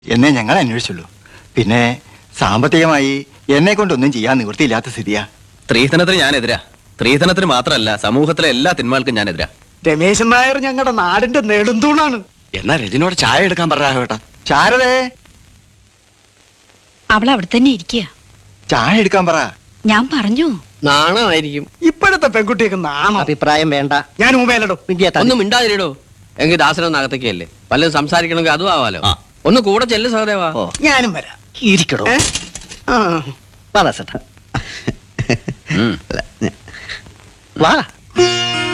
എന്നേ ഞങ്ങൾ അന്വേഷിച്ചുള്ളൂ പിന്നെ സാമ്പത്തികമായി എന്നെ കൊണ്ടൊന്നും ചെയ്യാൻ നിവൃത്തിയില്ലാത്ത സ്ഥിതിയാ സ്ത്രീധനത്തിന് ഞാനെതിരാ സ്ത്രീധനത്തിന് മാത്രമല്ല സമൂഹത്തിലെ എല്ലാ തിന്മകൾക്കും ഞാനെതിരാ രമേശൻ നായർ ഞങ്ങളുടെ നാടിന്റെ നെടുന്തൂണാണ് എന്നാ രജനോട് ചായ എടുക്കാൻ പറ രാഘവേട്ടാ ശാരദേ അവൾ അവിടെ തന്നെ ഇരിക്കുക ചായ എടുക്കാൻ പറ ഞാൻ പറഞ്ഞു നാണമായിരിക്കും ഇപ്പോഴത്തെ പെൺകുട്ടിയൊക്കെ നാണോ അഭിപ്രായം വേണ്ട ഞാൻ ഊമേലടോ ഒന്നും മിണ്ടാതിരിടോ എങ്കിൽ ദാസനൊന്ന് അകത്തേക്കല്ലേ പലതും സംസാരിക്കണമെങ്കിൽ അതും ആവാലോ ആ. ഒന്ന് കൂടെ ചെല്ലു സഹദേവാ ഞാനും വരാം ഇരിക്കടോ ഏ? ആ വാ ദാസേട്ടാ ഉം. വാ